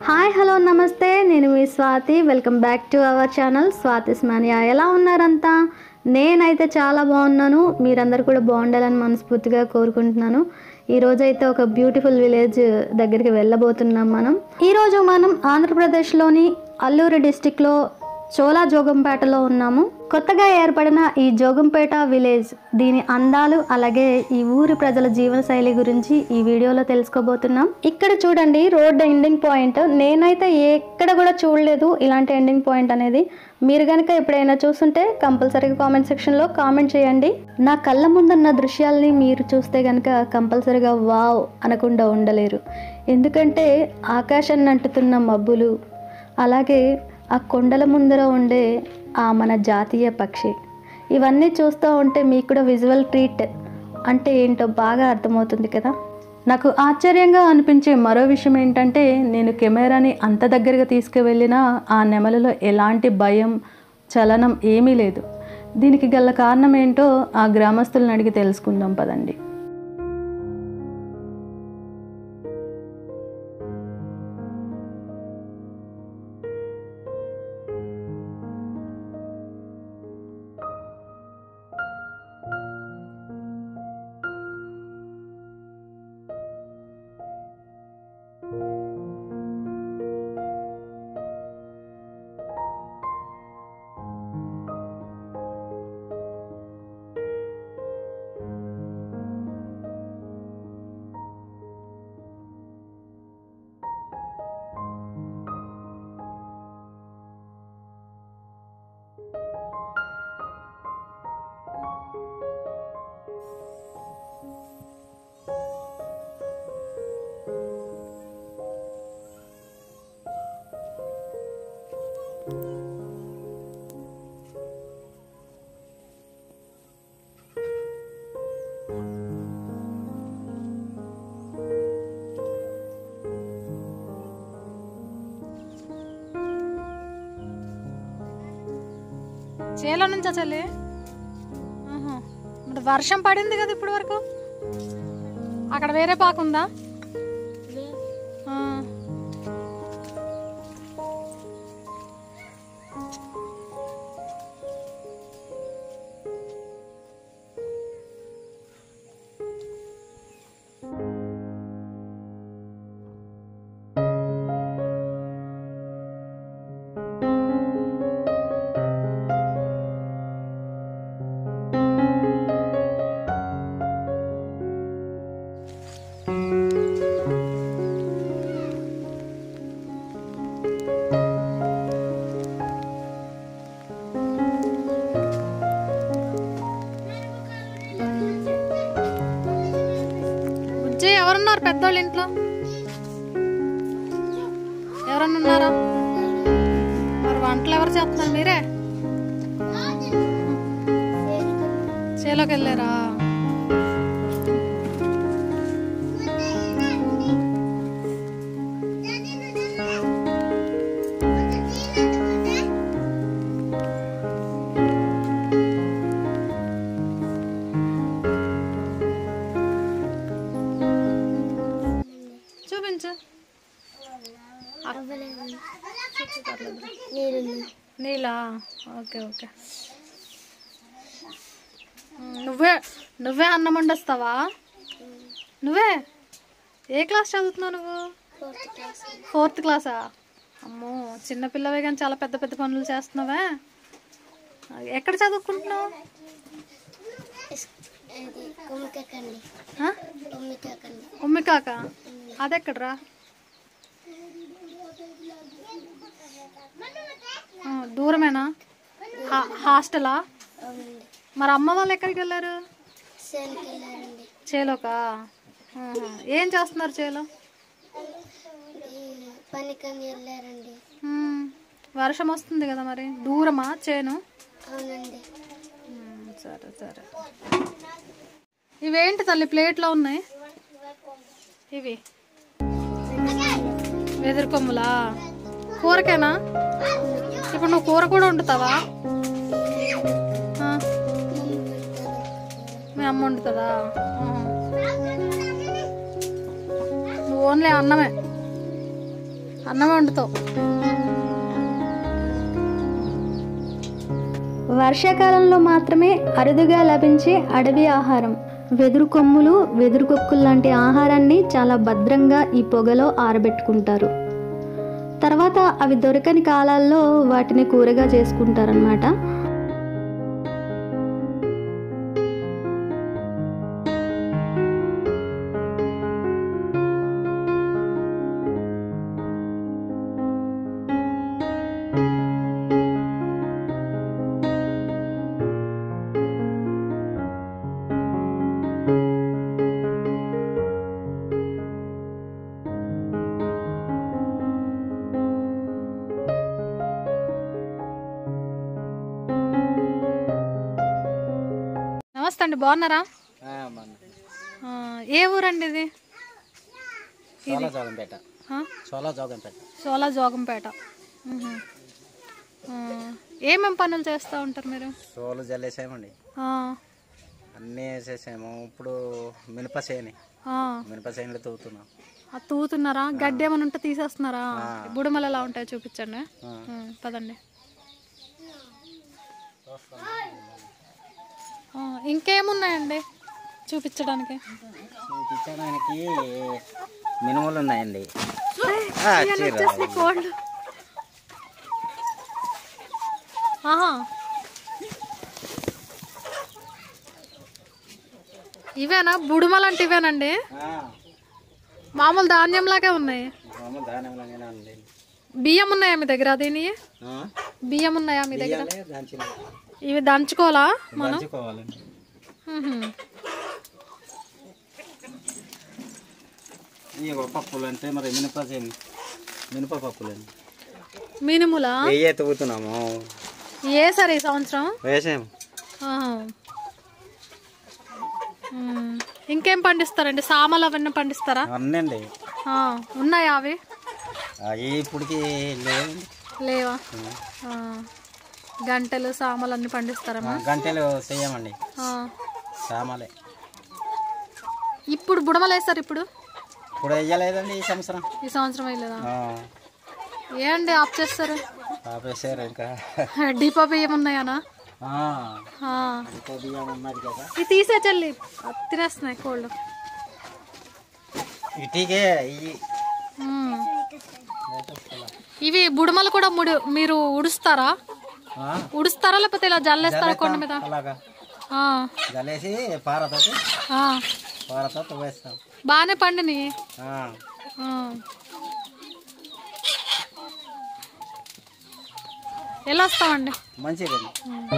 Hi hello నమస్తే నేను మీ Swathi welcome back to our channel Swathi's mania ఎలా ఉన్నారంతా నేనైతే చాలా బాగున్నాను మీరందరూ కూడా బాగుండాలని మనస్ఫూర్తిగా కోరుకుంటున్నాను ఈ రోజు అయితే ఒక బ్యూటిఫుల్ విలేజ్ దగ్గరికి వెళ్ళబోతున్నాం మనం ఈరోజు మనం ఆంధ్రప్రదేశ్లోని అల్లూరు డిస్టిక్లో చోలా జోగంపేటలో ఉన్నాము కొత్తగా ఏర్పడిన ఈ జోగంపేట విలేజ్ దీని అందాలు అలాగే ఈ ఊరి ప్రజల జీవన శైలి గురించి ఈ వీడియోలో తెలుసుకోబోతున్నాం ఇక్కడ చూడండి రోడ్ ఎండింగ్ పాయింట్ నేనైతే ఎక్కడ కూడా చూడలేదు ఇలాంటి ఎండింగ్ పాయింట్ అనేది మీరు కనుక ఎప్పుడైనా చూస్తుంటే కంపల్సరీగా కామెంట్ సెక్షన్లో కామెంట్ చేయండి నా కళ్ళ ముందున్న దృశ్యాల్ని మీరు చూస్తే కనుక కంపల్సరీగా వావ్ అనకుండా ఉండలేరు ఎందుకంటే ఆకాశాన్ని అంటుతున్న మబ్బులు అలాగే ఆ కొండల ముందర ఉండే ఆ మన జాతీయ పక్షి ఇవన్నీ చూస్తూ ఉంటే మీకు కూడా విజువల్ ట్రీట్ అంటే ఏంటో బాగా అర్థమవుతుంది కదా నాకు ఆశ్చర్యంగా అనిపించే మరో విషయం ఏంటంటే నేను కెమెరాని అంత దగ్గరగా తీసుకువెళ్ళినా ఆ నెమలిలో ఎలాంటి భయం చలనం ఏమీ లేదు దీనికి గల కారణం ఏంటో ఆ గ్రామస్తులను అడిగి తెలుసుకుందాం పదండి చేలో నుంచా చల్లి ఆహా. మరి వర్షం పడింది కదా ఇప్పటి వరకు అక్కడ వేరే పాకుందా ఆ. బుజ్జి ఎవరున్నారు పెద్దోళ్ళు ఇంట్లో ఎవరన్నా ఉన్నారా మరి వంటలు ఎవరు చేస్తున్నారు మీరే చేలోకి వెళ్ళారా చూపించు నీలా ఓకే ఓకే ఉమ్, నువ్వే నువ్వే అన్నం వండేస్తావా నువ్వే ఏ క్లాస్ చదువుతున్నావు నువ్వు ఫోర్త్ క్లాసా అమ్మో చిన్నపిల్లవే కానీ చాలా పెద్ద పెద్ద పనులు చేస్తున్నావే ఎక్కడ చదువుకుంటున్నావు ఆ? ఉమ్మికాక అదెక్కడరా ఆ, దూరమేనా హా- హాస్టలా మరి అమ్మ వాళ్ళు ఎక్కడికి వెళ్ళారు చేలోకా ఆహా. ఏం చేస్తున్నారు చేలో పనికని వెళ్ళారండి ఉమ్, వర్షం వస్తుంది కదా మరి దూరమా చేను అవునండి ఉమ్, సరే సరే ఇవేంటి తల్లి ప్లేట్లో ఉన్నాయి ఇవి వెదురు కొమ్ములా కూరకేనా ఇప్పుడు నువ్వు కూర కూడా వండుతావా ఆ, మీ అమ్మ వండుతుందా ఆహా. నువ్వు ఓన్లీ అన్నమే అన్నం వండుతావు వర్షాకాలంలో మాత్రమే అరుదుగా లభించే అడవి ఆహారం వెదురు కొమ్ములు వెదురు కొక్కులు లాంటి ఆహారాన్ని చాలా భద్రంగా ఈ పొగలో ఆరబెట్టుకుంటారు తర్వాత అవి దొరకని కాలాల్లో వాటిని కూరగా చేసుకుంటారనమాట నమస్తే అండి బాగున్నారా ఆ, ఏ ఊరండి ఇది సోలా జోగంపేట ఆ? సోలా జోగంపేట సోలా జోగంపేట మ్హూ. ఆ, ఏమేం పనులు చేస్తూ ఉంటారు మీరు సోలు జల్లేసామండి ఆ, అన్నీ వేసేసాము ఇప్పుడు మినప చేని ఆ, మినప చేనులు తవ్వుతున్నాం ఆ తూతున్నారా గడ్డి ఏమైనా ఉంటే తీసేస్తున్నారా బుడమలు ఎలా ఉంటాయో చూపించండి ఆ. ఆ, పదండి ఆ, ఇంకేమున్నాయండి చూపించడానికి చూపించడానికి మినుములు ఉన్నాయండి ఆ, చీర. వచ్చేసి కోళ్ళు ఆహా ఇవేనా బుడుమలంటే ఇవేనండి ఆ, మామూలు ధాన్యం లాగే ఉన్నాయి మామూలు ధాన్యంలాగానే ఉంది బియ్యం ఉన్నాయా మీ దగ్గర దీని ఆ, బియ్యం ఉన్నాయా మీ దగ్గర బియ్యాలే దంచిన ఇవి దంచుకోవాలా దంచుకోవాలండి మ్హూ. ఈ పప్పులు అంటే మరి మినప చేని మినప పప్పులండి మినుములా వెయ్యే తవ్వుతున్నాము ఏ సరే ఈ సంవత్సరం వేసాము ఆహా. మ్మ్. ఇంకేం పండిస్తారండి సామలు అవన్నీ పండిస్తారా అన్నీ అండి ఆ, ఉన్నాయా అవి అవి ఇప్పటికి లేవండి లేవా ఆ. గంటలు సామలు అన్ని పండిస్తారమ్మా గంటలు చెయ్యమండి ఆ. సామాలే ఇప్పుడు బుడమలు వేస్తారు ఇప్పుడు ఇప్పుడు వెయ్యలేదండి ఈ సంవత్సరం ఈ సంవత్సరం వేయలేదా ఆ, ఏంటి ఆఫ్ చేస్తారు ఆపేసారు ఇంకా డిపో బియ్యం ఉన్నాయానా ఆ, ఆ. ఇంకో బియ్యం ఉన్నది కదా ఇవి తీసే చల్లి తినేస్తున్నాయి కోళ్ళు ఇటీకే ఇవి మ్మ్. ఇవి బుడమలు కూడా ముడి మీరు ఉడుస్తారా ఆ, ఉడుస్తారా లేకపోతే ఇలా జల్లేస్తారా కొండ మీద అలాగా ఆ, జలేసి పారతోటి ఆ. పారతో తవ్వేస్తాం బాగానే పండిని ఆ, ఎలా వస్తామండి మంచిదండి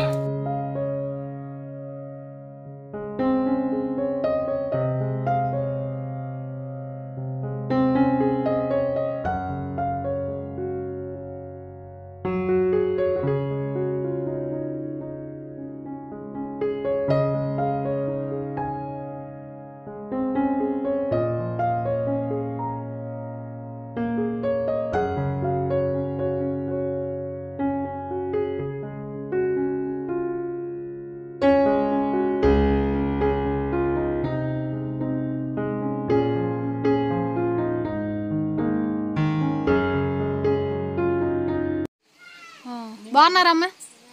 ఆ, బాగున్నారమ్మా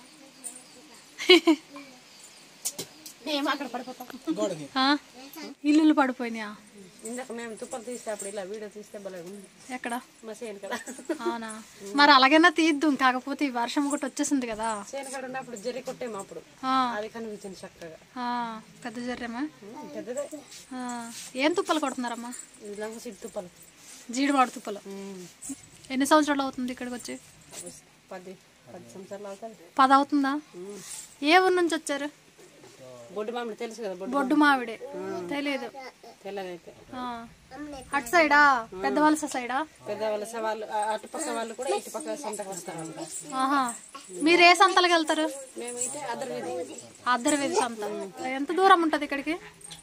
ఆ? ఇల్లులు పడిపోయినాయా ఇందాక మేము తుప్పలు తీస్తే అప్పుడు ఇలా వీడియో తీస్తే భలే ఉంది ఎక్కడ మా సేను కదా అవునా మరి అలాగైనా తీద్దాం కాకపోతే ఈ వర్షం ఒకటి వచ్చేసింది కదా సేను కాడ ఉన్నప్పుడు జరి కొట్టేము అప్పుడు ఆ, అది కనిపించింది చక్కగా ఆ, పెద్ద జర్రేమా ఉమ్, పెద్దదే ఆ, ఏం తుప్పలు కొడుతున్నారమ్మా ఇది లంగ సిట్ తుప్పలు జీడివాడు తుప్పలు ఉమ్, ఎన్ని సంవత్సరాలు అవుతుంది ఇక్కడికి వచ్చి పది పది సంవత్సరాలు అవుతుంది పది అవుతుందా ఏ ఊరు నుంచి వచ్చారు బొడ్డు మామిడి తెలుసు కదా బొడ్డు బొడ్డు మావిడే తెలియదు తెల్లదైతే ఆ. అటు సైడా పెద్ద వలస సైడా పెద్ద వాళ్ళ సవాళ్ళు ఆ అటుపక్క వాళ్ళు కూడా ఇటుపక్క సొంతకు వస్తారు ఆహా మీరు ఏ సంతలకు వెళ్తారు మేము అయితే అదర్ వీధి అద్దరు వేది సంత ఎంత దూరం ఉంటుంది ఇక్కడికి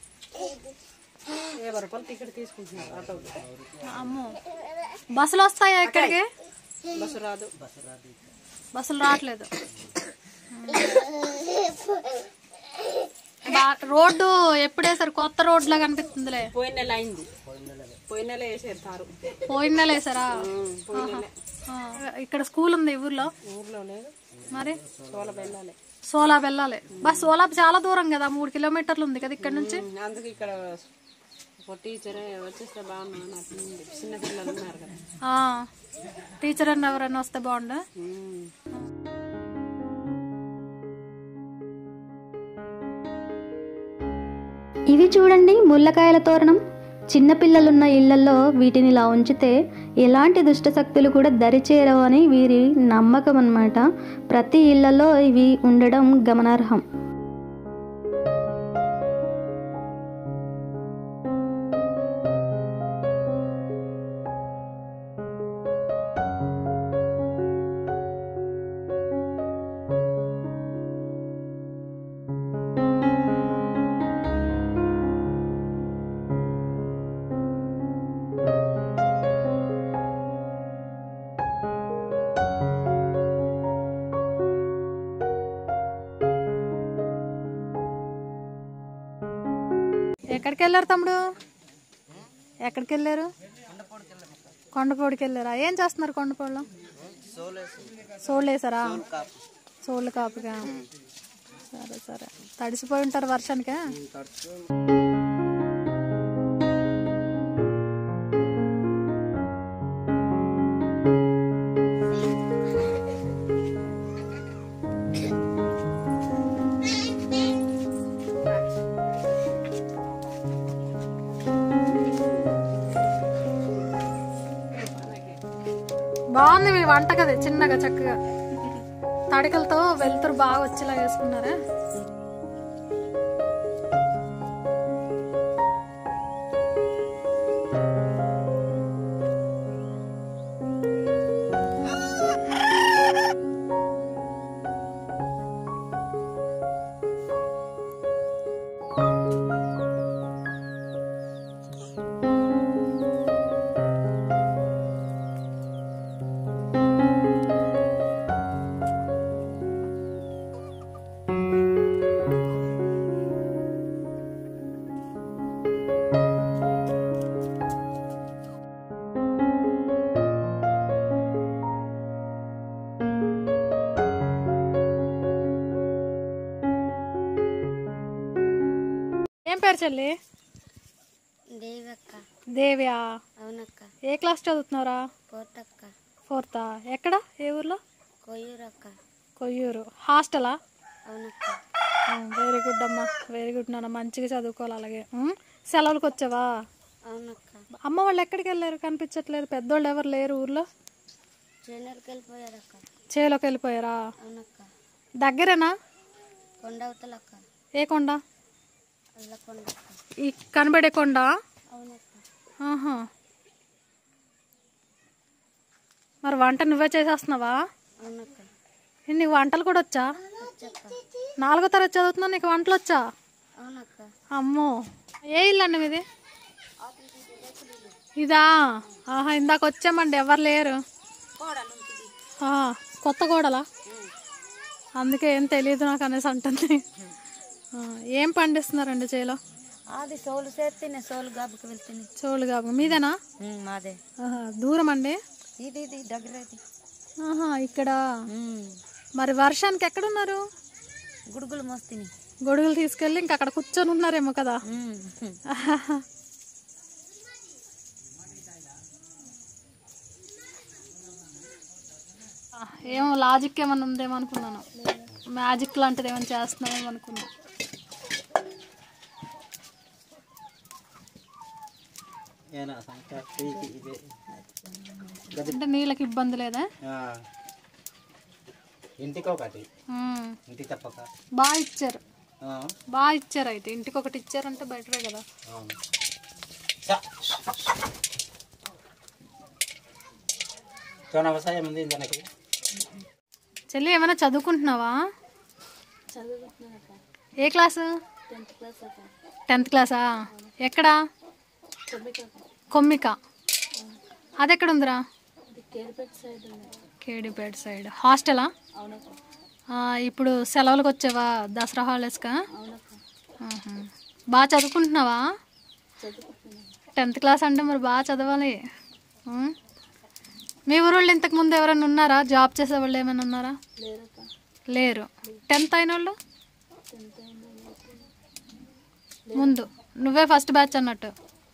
యాభై రూపాయలు టికెట్ తీసుకుంటున్నారు ఆటో అమ్మో బస్సులు వస్తాయా ఇక్కడికి బస్సు రాదు బస్సులు రావట్లేదు బా- రోడ్డు ఎప్పుడేసారు కొత్త రోడ్ లాగా అనిపిస్తుందిలే పోయిన నెల అయింది పోయిన నెల వేసారు తారు పోయిన నెల వేసారా ఉమ్, పోయిన నెల ఆ, ఇక్కడ స్కూల్ ఉంది ఈ ఊర్లో ఊర్లో లేదు మరి సోల వెళ్ళాలి సోలాబ్ వెళ్ళాలి బస్ సోలాబ్ చాలా దూరం కదా మూడు కిలోమీటర్లు ఉంది కదా ఇక్కడ నుంచి అందుకే ఇక్కడ ఒక టీచర్ వచ్చేస్తే బాగున్నాను నాకు చిన్న పిల్లలు ఉన్నారు కదా ఆ, టీచర్ అని ఎవరైనా వస్తే బాగుండు ఉమ్. ఇవి చూడండి ముళ్ళకాయల తోరణం చిన్నపిల్లలున్న ఇళ్లలో వీటిని ఇలా ఉంచితే ఎలాంటి దుష్టశక్తులు కూడా దరిచేరవు అని వీరి నమ్మకం అన్నమాట ప్రతి ఇళ్లలో ఇవి ఉండడం గమనార్హం ఎక్కడికి వెళ్ళారు తమ్ముడు ఎక్కడికి వెళ్ళారు కొండపోడికి వెళ్ళారా ఏం చేస్తున్నారు కొండపోడులో సోళ్ళు వేసారా సోళ్ళు కాపుగా సరే సరే తడిసిపోయి ఉంటారు వర్షానికే బాగుంది మీ వంట కదా చిన్నగా చక్కగా తడికలతో వెలుతురు బాగా వచ్చేలా వేసుకున్నారా ఏం పేరు చెల్లి దేవక్క దేవ్యా అవునక్క ఏ క్లాస్ చదువుతున్నారా పోతక్క ఫోర్తా ఎక్కడ ఏ ఊర్లో కొయ్యూరక్క కొయ్యూరు హాస్టలా అవునక్క వెరీ గుడ్ అమ్మా వెరీ గుడ్ నాన్న మంచిగా చదువుకోవాలి అలాగే ఉమ్, సెలవులకు వచ్చావా అవునక్క అమ్మ వాళ్ళు ఎక్కడికి వెళ్ళారు కనిపించట్లేదు పెద్దోళ్ళు ఎవరు లేరు ఊర్లో ట్రైనర్కి వెళ్ళిపోయారక్క చేలోకి వెళ్ళిపోయారా అవునక్క దగ్గరేనా కొండవతలక్క ఏ కొండ అల్లకొండక్క ఈ కనబడే కొండ అవునక్క ఆహా మరి వంట నువ్వే చేసేస్తున్నావా అవునక్క ఏ, నీకు వంటలు కూడా వచ్చా వచ్చక్క నాలుగో తరగతి చదువుతున్నావు నీకు వంటలు వచ్చా అవునక్క అమ్మో ఏ ఇల్లు అండి మీది ఇదా ఆహా ఇందాక వచ్చామండి ఎవరు లేరు ఆ, కొత్త కోడలా అందుకే ఏం తెలియదు నాకు అనేసి అంటుంది ఆ, ఏం పండిస్తున్నారండి చేలో అది సోలు చేస్తేనే సోలు గాబుకి వెళ్తుంది చోళ్ళు కాపు మీదేనా మాదే ఆహా, దూరం అండి ఇది ఇది దగ్గర ఇది ఆహా ఇక్కడ మరి వర్షానికి ఎక్కడున్నారు గుడుగులు మోస్తుంది గొడుగులు తీసుకెళ్ళి ఇంకా అక్కడ కూర్చొని ఉన్నారేమో కదా ఆ, ఏమో లాజిక్ ఏమన్నా ఉందేమో అనుకున్నాను మ్యాజిక్ లాంటిది ఏమైనా చేస్తున్నామేమో అనుకున్నా ఏనా సంక్రాంతికి ఇదే అంటే నీళ్ళకి ఇబ్బంది లేదా ఆ. ఇంటికి ఒకటి ఉమ్, ఇంటికి తప్పక బాగా ఇచ్చారు ఆ, బాగా ఇచ్చారు అయితే ఇంటికి ఒకటి ఇచ్చారంటే బెటరే కదా అవును చ. చాలా వ్యవసాయం ఉంది దానికి చెల్లి ఏమైనా చదువుకుంటున్నావా ఏ క్లాసు టెన్త్ క్లాసా ఎక్కడా కొమ్మిక అది ఎక్కడ ఉందిరా కేడిపేట సైడ్ హాస్టలా ఆ, ఇప్పుడు సెలవులకు వచ్చావా దసరా హాలిడేస్కా ఆహా. బాగా చదువుకుంటున్నావా టెన్త్ క్లాస్ అంటే మరి బాగా చదవాలి ఉం? మీ ఊరోళ్ళు ఇంతకు ముందు ఎవరైనా ఉన్నారా జాబ్ చేసేవాళ్ళు ఏమైనా ఉన్నారా లేరు టెన్త్ అయిన వాళ్ళు ముందు నువ్వే ఫస్ట్ బ్యాచ్ అన్నట్టు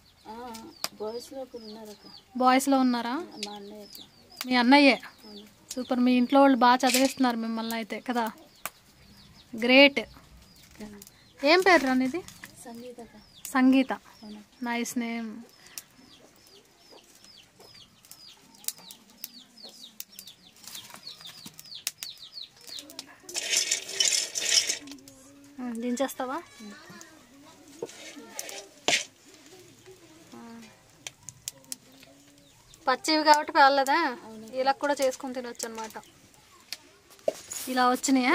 బాయ్స్లో ఉన్నారా మీ అన్నయ్యే సూపర్ మీ ఇంట్లో వాళ్ళు బాగా చదివిస్తున్నారు మిమ్మల్ని అయితే కదా గ్రేట్ ఏం పేరు రా నీది సంగీత నైస్ నేమ్ దించేస్తావా పచ్చివి కాబట్టి పర్లేదా ఇలా కూడా చేసుకొని తినొచ్చు అనమాట ఇలా వచ్చినాయా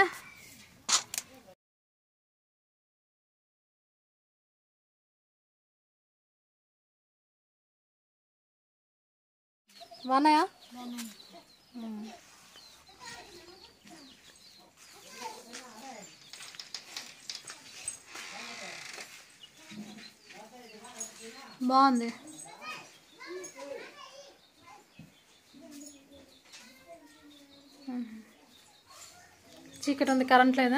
బాగున్నాయా మ్మ్. బాగుంది మ్మ్. చీకటి ఉంది కరెంట్ లేదా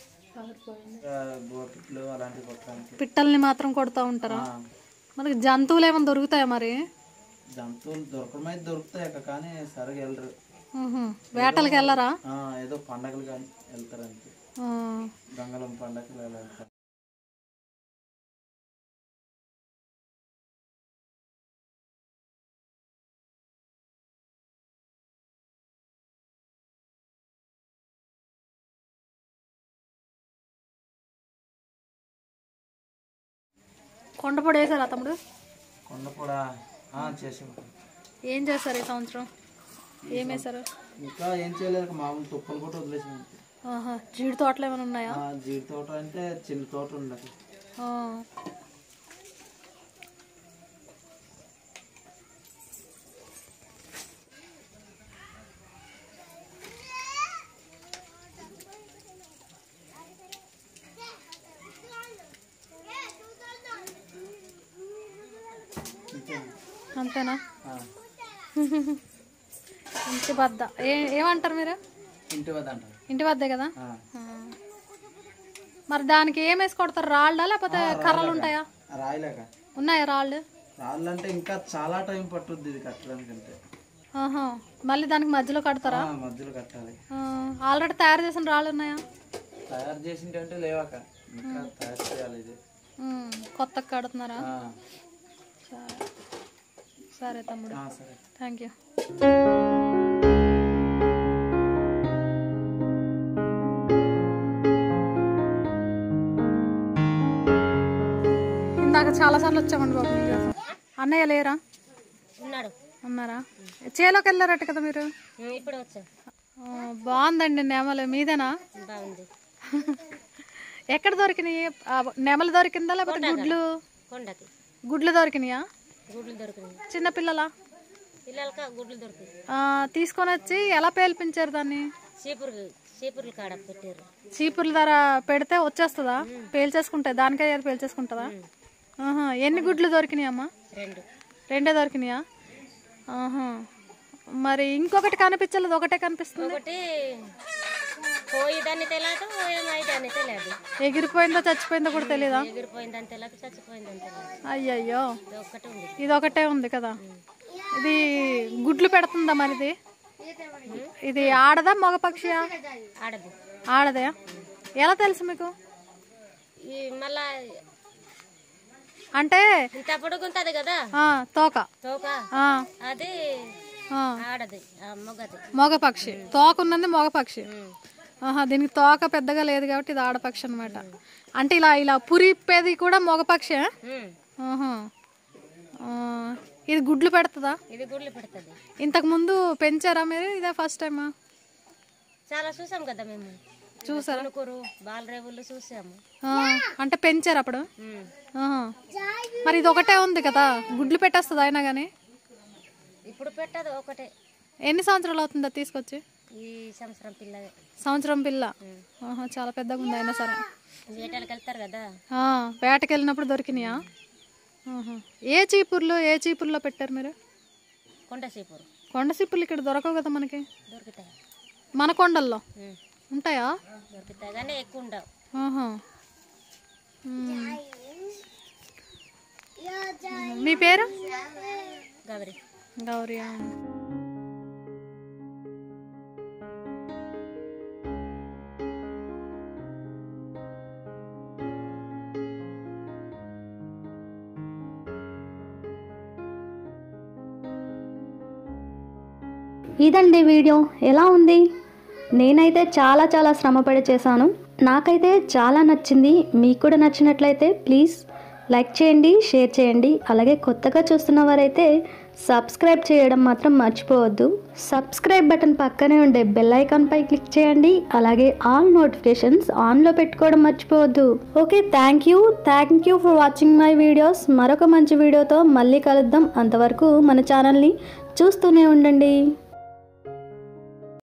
బోట్లు అలాంటివి కొట్టడానికి పిట్టల్ని మాత్రం కొడుతూ ఉంటారా మనకి జంతువులు ఏమైనా దొరుకుతాయా మరి జంతువులు దొరకడమే దొరుకుతాయి అక్క కానీ సరిగా వెళ్ళరు మ్హూ. వేటలకి వెళ్ళరా ఆ, ఏదో పండగలు కానీ వెళ్తారు అంతే ఆ. గంగలం పండగలు అలా వెళ్తారు కొండపొడి వేసారా తమ్ముడు కొండపూడ చేసాము ఏం చేశారు ఈ సంవత్సరం ఏం వేశారు ఇంకా ఏం చేయలేదు మామూలు తుప్పలు కూడా వదిలేసాం అంతే ఆహా జీడి తోటలు ఏమైనా ఉన్నాయా ఆ, జీడి తోట అంటే చిన్న తోట ఉండదు ఆ. అంతేనా ఆ, ఇంటి వద్ద ఏ ఏమంటారు మీరు ఇంటి వద్ద అంటారు ఇంటి వద్దే కదా ఆ. ఆ. మరి దానికి ఏం వేసి కొడతారు రాళ్ళా లేకపోతే కర్రలు ఉంటాయా రాయలేక ఉన్నాయా రాళ్ళు రాళ్ళు అంటే ఇంకా చాలా టైం పట్టుద్ది ఇది కట్టడానికి అంటే ఆహా మళ్ళీ దానికి మధ్యలో కడతారా ఆ, మధ్యలో కట్టాలి ఆల్రెడీ తయారు చేసిన రాళ్ళు ఉన్నాయా తయారు చేసింటి అంటే లేవాక ఇంకా తయారు చేయాలి ఇది ఉమ్, కొత్తగా కడుతున్నారా ఆ, సరే. సరే తమ్ముడు ఆ, సరే థ్యాంక్ యూ ఇందాక చాలా సార్లు వచ్చామండి బాబు మీకోసం అన్నయ్య లేరా ఉన్నాడు ఉన్నారా చేలోకి వెళ్ళారట కదా మీరు ఇప్పుడు వచ్చా ఆ, బాగుందండి నెమలు మీదేనా బాగుంది ఎక్కడ దొరికినాయి ఆ, నెమలు దొరికిందా లేకపోతే గుడ్లు కొండకి గుడ్లు దొరికినాయా గుడ్లు దొరికినాయి చిన్నపిల్లలా పిల్లలకి గుడ్లు దొరికినాయి ఆ, తీసుకొని వచ్చి ఎలా పేల్పించారు దాన్ని చీపురు చీపుర్లు కాడ పెట్టారు చీపుర్ల ధర పెడితే వచ్చేస్తుందా పేల్చేసుకుంటాయి దానికే ఏది పేల్చేసుకుంటుందా ఆహా ఎన్ని గుడ్లు దొరికినాయి అమ్మా రెండు రెండే దొరికినాయా ఆహా మరి ఇంకొకటి కనిపించలేదు ఒకటే కనిపిస్తుంది ఒకటి పోయిదాన్ని తెలియదు ఏమైదాన్ని తెలియదు ఎగిరిపోయిందో చచ్చిపోయిందో కూడా తెలియదా ఎగిరిపోయిందని తెలియదు చచ్చిపోయిందని తెలియదు అయ్యయ్యో ఇది ఒక్కటే ఉంది ఇది ఒకటే ఉంది కదా ఇది గుడ్లు పెడుతుందా మరిది ఇది ఆడదా మగ పక్షియా ఆడదు ఆడదే ఎలా తెలుసు మీకు ఈ మళ్ళా అంటే ఇంత పొడుగుంటది కదా ఆ, తోక తోక ఆ, అది ఆ, ఆడది ఆ మొగది మగ పక్షి తోక ఉన్నది మగ పక్షి ఆహా దీనికి తోక పెద్దగా లేదు కాబట్టి ఇది ఆడపక్షి అనమాట అంటే ఇలా ఇలా పురిప్పేది కూడా మగ పక్షి ఉమ్. ఆహా ఆ, ఇది గుడ్లు పెడుతుందా ఇది గుడ్లు పెడుతుంది ఇంతకు ముందు పెంచారా మీరు ఇదే ఫస్ట్ టైమా చాలా చూసాం కదా మేము చూసారా కొనుకూరు బాలరేవులు చూసాము ఆ, అంటే పెంచారు అప్పుడు ఉమ్. ఆహా. మరి ఇది ఒకటే ఉంది కదా గుడ్లు పెట్టేస్తుంది అయినా కానీ ఇప్పుడు పెట్టదు ఒకటే ఎన్ని సంవత్సరాలు అవుతుందా తీసుకొచ్చి ఈ సంవత్సరం పిల్ల సంవత్సరం పిల్ల ఆహా, చాలా పెద్దగా ఉంది అయినా సరే వేటలకు వెళ్తారు కదా ఆ, వేటకి వెళ్ళినప్పుడు దొరికినాయా ఆహా. ఏ చీపుర్లో ఏ చీపుర్లో పెట్టారు మీరు కొండసీపురు కొండ చీపుర్లు ఇక్కడ దొరకవు కదా మనకి దొరుకుతాయి మన కొండల్లో ఉమ్. ఉంటాయా దొరుకుతాయి కానీ ఎక్కువ ఉండవు ఆహా. మ్మ్. మీ పేరు గౌరీ గౌరీ ఇదండి వీడియో ఎలా ఉంది నేనైతే చాలా చాలా శ్రమపడి చేశాను నాకైతే చాలా నచ్చింది మీకు కూడా నచ్చినట్లయితే ప్లీజ్ లైక్ చేయండి షేర్ చేయండి అలాగే కొత్తగా చూస్తున్న వారైతే సబ్స్క్రైబ్ చేయడం మాత్రం మర్చిపోవద్దు సబ్స్క్రైబ్ బటన్ పక్కనే ఉండే బెల్ ఐకాన్ పై క్లిక్ చేయండి అలాగే ఆల్ నోటిఫికేషన్స్ ఆన్లో పెట్టుకోవడం మర్చిపోవద్దు okay thank you thank you for watching my videos మరొక మంచి వీడియోతో మళ్ళీ కలుద్దాం అంతవరకు మన ఛానల్ని చూస్తూనే ఉండండి